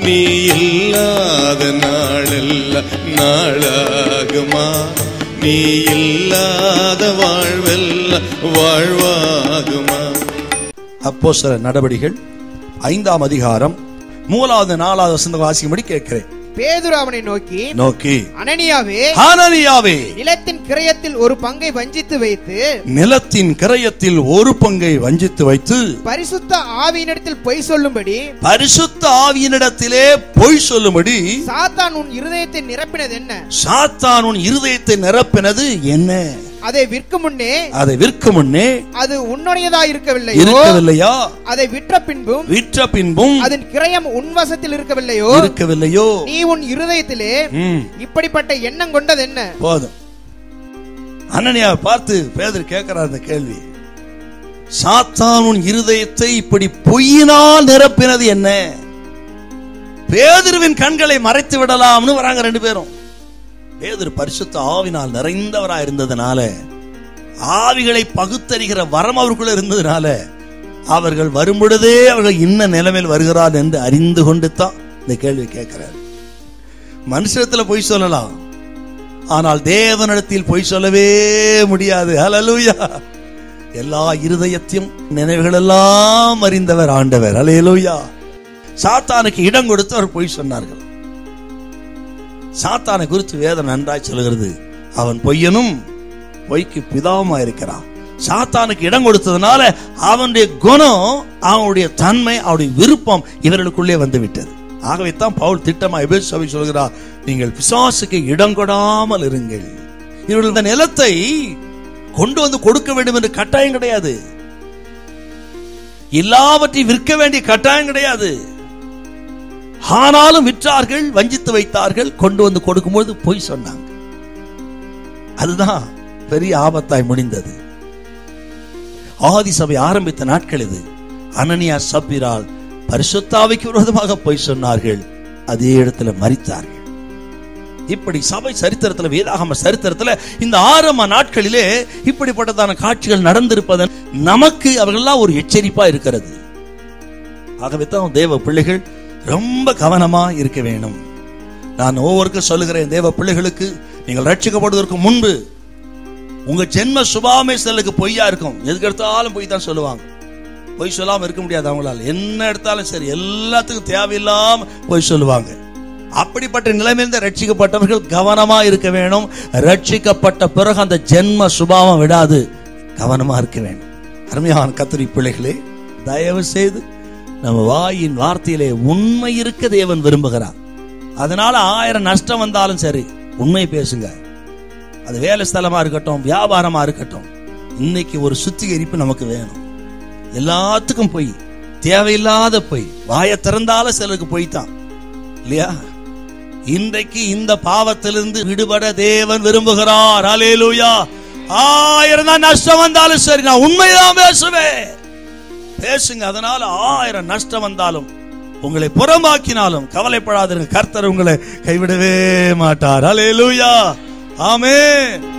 நீ இல்லாத நாளெல்லாம் நாளாகுமா நீ இல்லாத வாழ்வெல்லாம் வாழ்வாகுமா அப்போ சில நடவடிகள் ஐந்தாம் அதிகாரம் மூலாவது நாலாவது வசந்த வாசிக்கும்படி கேட்கிறேன் பேதுரு அவனை நோக்கி நோக்கி அனனியாவே ஹானனியாவே நிலத்தின் கிரயத்தில் ஒரு பங்கை வஞ்சித்து வைத்து நிலத்தின் கிரயத்தில் ஒரு பங்கை வஞ்சித்து வைத்து பரிசுத்த ஆவியினிடத்தில் பொய் சொல்லும்படி பரிசுத்த ஆவியினிடத்திலே பொய் சொல்லும்படி சாத்தான் உன் இருதயத்தை நிரப்பினது என்ன சாத்தான் உன் இருதயத்தை நிரப்பினது என்ன அதை விற்கும் முன்னே அதை விற்க முன்னே அது உன்னுடையதா இருக்கவில்லையோ இருக்கவில்லையா அதை விற்ற பின்பும் விற்ற பின்பும் அதன் கிரயம் உன் வசத்தில் இருக்கவில்லையோ இருக்கவில்லையோ நீ உன் இருதயத்திலே ம், இப்படிப்பட்ட எண்ணம் கொண்டது என்ன போதும் அனனியாவை பார்த்து பேதர் கேட்கிறார் அந்த கேள்வி சாத்தான் உன் இருதயத்தை இப்படி பொய்யினால் நிரப்பினது என்ன பேதுருவின் கண்களை மறைத்து விடலாம்னு வராங்க ரெண்டு பேரும் பேதுரு பரிசுத்த ஆவினால் நிறைந்தவராய் இருந்ததுனால ஆவிகளை பகுத்தறிகிற வரம் அவருக்குள்ள இருந்ததுனால அவர்கள் வரும்பொழுதே அவர்கள் இன்ன நிலைமையில் வருகிறார் என்று அறிந்து கொண்டு தான் இந்த கேள்வி கேட்கிறார் மனுஷத்துல பொய் சொல்லலாம் ஆனால் தேவனிடத்தில் பொய் சொல்லவே முடியாது ஹalleluya எல்லா இருதயத்தையும் நினைவுகள் எல்லாம் அறிந்தவர் ஆண்டவர் ஹalleluya சாத்தானுக்கு இடம் கொடுத்து அவர் பொய் சொன்னார்கள் சாத்தானை குறித்து வேதம் நன்றாய் சொல்கிறது அவன் பொய்யனும் பொய்க்கு பிதாவுமா இருக்கிறான் சாத்தானுக்கு இடம் கொடுத்ததுனால அவனுடைய குணம் அவனுடைய தன்மை அவனுடைய விருப்பம் இவர்களுக்குள்ளே வந்து விட்டது ஆகவே தான் பவுல் திட்டமா எபேசுவை சொல்கிறார் நீங்கள் பிசாசுக்கு இடம் கொடாமல் இருங்கள் இவர்கள் இந்த நிலத்தை கொண்டு வந்து கொடுக்க வேண்டும் என்று கட்டாயம் கிடையாது எல்லாவற்றையும் விற்க வேண்டிய கட்டாயம் கிடையாது ஆனாலும் விற்றார்கள் வஞ்சித்து வைத்தார்கள் கொண்டு வந்து கொடுக்கும்போது பொய் சொன்னாங்க அதுதான் பெரிய ஆபத்தாய் முடிந்தது ஆதி சபை ஆரம்பித்த நாட்கள் இது அனனியா சப்பிரால் பரிசுத்தாவிக்கு விரோதமாக பொய் சொன்னார்கள் அதே இடத்துல மறித்தார்கள் இப்படி சபை சரித்திரத்துல வேதாகம சரித்திரத்துல இந்த ஆரம்ப நாட்களிலே இப்படிப்பட்டதான காட்சிகள் நடந்திருப்பதன் நமக்கு அவர்கள்லாம் ஒரு எச்சரிப்பா இருக்கிறது ஆகவே தான் தேவ பிள்ளைகள் ரொம்ப கவனமா இருக்க வேணும் நான் ஒவ்வொருக்கும் சொல்லுகிறேன் தேவ பிள்ளைகளுக்கு நீங்கள் ரட்சிக்கப்படுவதற்கு முன்பு உங்க ஜென்ம சுபாமே சிலருக்கு பொய்யா இருக்கும் எதுக்கு எடுத்தாலும் பொய் தான் சொல்லுவாங்க பொய் சொல்லாம இருக்க முடியாது அவங்களால என்ன எடுத்தாலும் சரி எல்லாத்துக்கும் தேவையில்லாம பொய் சொல்லுவாங்க அப்படிப்பட்ட நிலைமையிலிருந்து ரட்சிக்கப்பட்டவர்கள் கவனமா இருக்க வேணும் ரட்சிக்கப்பட்ட பிறகு அந்த ஜென்ம சுபாவம் விடாது கவனமா இருக்க வேண்டும் அருமையான கத்திரி பிள்ளைகளே தயவு செய்து நம்ம வாயின் வார்த்தையிலே உண்மை இருக்க தேவன் விரும்புகிறார் அதனால ஆயிரம் நஷ்டம் வந்தாலும் சரி உண்மை பேசுங்க அது வேலை ஸ்தலமா இருக்கட்டும் வியாபாரமா இருக்கட்டும் இன்னைக்கு ஒரு சுத்திகரிப்பு நமக்கு வேணும் எல்லாத்துக்கும் போய் தேவையில்லாத பொய் வாயை திறந்தாலும் சிலருக்கு பொய் தான் இல்லையா இன்றைக்கு இந்த பாவத்திலிருந்து விடுபட தேவன் விரும்புகிறார் அலேலூயா ஆயிரம் தான் நஷ்டம் வந்தாலும் சரி நான் உண்மைதான் பேசுவேன் பேசுங்க அதனால ஆயிரம் நஷ்டம் வந்தாலும் உங்களை புறம்பாக்கினாலும் கவலைப்படாதிருங்க கர்த்தர் உங்களை கைவிடவே மாட்டார் அலேலூயா ஆமென்